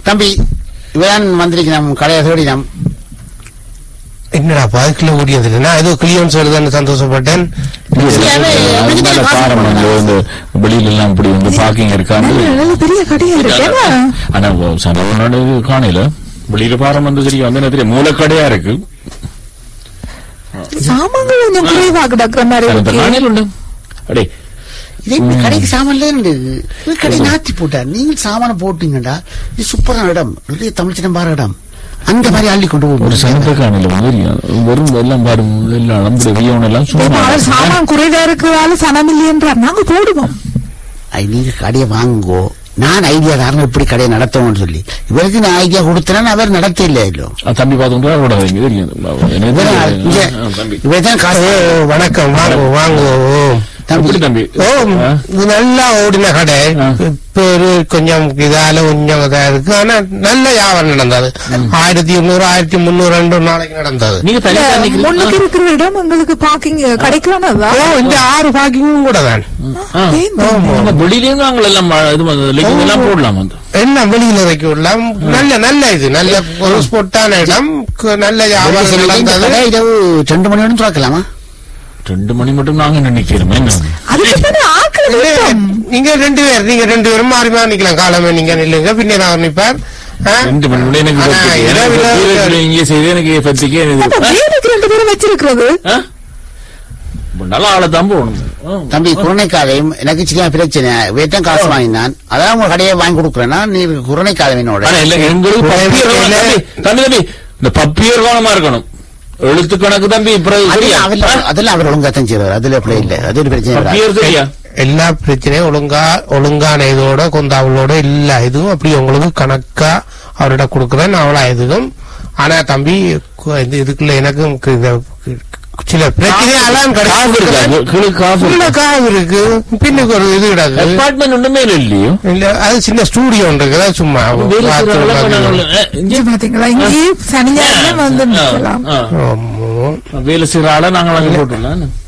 தம்பி இவன் வந்திருக்கிறோம் கடையை தேடினோம் என்னடா பாதுக்குள்ள ஓடியது இல்லை நான் ஏதோ கிளியன்ஸ் வருதுன்னு சந்தோஷப்பட்டேன் சரியாவே, அது மேல பாரம் வந்து இந்த வெளியில எல்லாம் இப்படி வந்து பார்க்கிங் இருக்காது நல்ல பெரிய கடையா இருக்கு என்ன? ஆனா சனவனோட காணையில வெளியில பாரம் வந்து சரியா வந்து என்ன தெரியும் மூலக்கடையா இருக்கு சாமான்கள் கொஞ்சம் குறைவா கிடக்குற மாதிரி அந்த இருக்கு காணையில் உண்டு அடே இது இப்படி கடைக்கு சாமான்ல இருந்தது இது கடை நாத்தி போட்டார் நீங்கள் சாமான போட்டீங்கடா இது சூப்பரான இடம் வெளியே தமிழ் சின்னம் பாரு இடம் அந்த மாதிரி அள்ளி கொண்டு ஒரு போகும் சனத்த காணையில வந்து வெறும் எல்லாம் பாரு எல்லாம் அளம்புற வியவன் எல்லாம் இப்ப சும்மா அவர் சாமான் குறைவா இருக்கிறதால சனம் இல்லையன்றார் நாங்க போடுவோம் ஐ, நீங்க கடையை வாங்குங்கோ நான் ஐடியா தாரணம் இப்படி கடையை நடத்தணும்னு சொல்லி இவருக்கு நான் ஐடியா கொடுத்தேன்னா அவர் நடத்த இல்லை இல்லோ அஹ் தம்பி பார்த்துட்டு கூட வைங்க தெரியும் எனக்கு இவன் இங்க தெரியும். அஹ் தம்பி இவர்தான் ஓ காசு வணக்கம் வாங்க வாங்க ஓ எப்படி தம்பி ஓ அஹ் இது நல்லா ஓடின கடை ஆ. இப்ப ஒரு கொஞ்சம் இதால கொஞ்சம் இதா இருக்கு ஆனா நல்ல வியாபாரம் நடந்தது ஆயிரத்தி இருநூறு ஆயிரத்தி முந்நூறு ரெண்டு நாளைக்கு நடந்தது நீங்க தனியா முன்னுக்கு நிக்கிறீங்க இருக்கிற இடம் எங்களுக்கு பார்க்கிங் கிடைக்கலானதா ஓ இந்த ஆறு பாக்கிங்கும் கூட தான் அஹ். ஆமா. நம்ம வெளியிலயும் நாங்கள் எல்லாம் ம- இது வந்து legging எல்லாம் போடலாம் வந்து என்ன வெளியில வைக்க விடலாம் நல்ல நல்ல இது நல்ல ஒரு ஸ்பொட்டான இடம் கு- நல்ல வியாபாரம் இந்த நடந்தது கடை இரவு ரெண்டு மணி வரைக்கும் திறக்கலாமா ரெண்டு மணி மட்டும் நாங்க நினைக்கிறோம் என்ன அதுக்கு தானே ஆட்கள் இல்ல, விட்டோம். நீங்க ரெண்டு பேர் நீங்க ரெண்டு பேரும் மாறி மாறி நிக்கலாம் காலமே நீங்க நில்லுங்க பின்னர் அவர் நிப்பார் ஆ? ரெண்டு மணி கூட எனக்கு ஆனா, பத்திக்கு. இரவு எனக்கு இரவு பத்திக்கு இங்கே செய்து எனக்கு பத்திக்கு அப்ப வேலைக்கு ரெண்டு பேரும் வச்சிருக்கிறது நல்ல ஆளை தான் போகணும் ஆ. தம்பி குரணைக்காதையும் எனக்கு சின்ன பிரச்சனை வேட்டம் காசு வாங்கினான் அதான் உங்க கடையை வாங்கி கொடுக்குறேன்னா நீ குரணைக்காதவனோட ஆனா இல்ல எங்களுக்கு பப்பியர் இல்ல. தம்பி தம்பி தம்பி இந்த பப்பியர் கவனமா இருக்கணும் எழுத்து கணக்கு தம்பி பிறகு சரியா? அதெல்லாம் அதெல்லாம் அவர் ஒழுங்காத்தான் செய்வார் அதுல எப்படி இல்ல அது ஒரு பிரச்சனை வராது. பப்பியர் சரியா எல்லா பிரச்சனையும் ஒழுங்கா ஒழுங்கான இதோட கொந்தாவளோட எல்லா இதுவும் அப்படி உங்களுக்கு கணக்கா அவர்கிட்ட கொடுக்குறேன் அவ்வளோ இதுவும் ஆனா தம்பி கு- இது- இதுக்குள்ள எனக்கும் கு- இந்த சில பிரச்சனையெல்லாம் காசு இருக்கா கிளு காசு உள்ள காவு இருக்கு பின்னுக்கு ஒரு இது கிடக்கு அப்பார்ட்மெண்ட் ஒண்ணுமே இல்லையோ இல்ல அது சின்ன ஸ்டூடியோ ஒன்று இருக்குது அது சும்மா வேலை bathroom செய்றவங்கள மாதிரி. பண்ணாங்கல்ல. அஹ், இங்க இங்க- பாத்தீங்களா இங்கே சனி ஞாயிறு வந்து ஆ, நிக்கலாம் ஆ. ஆமா. வேலை செய்யற ஆளை நாங்கள் அங்க போட்டுடலாம்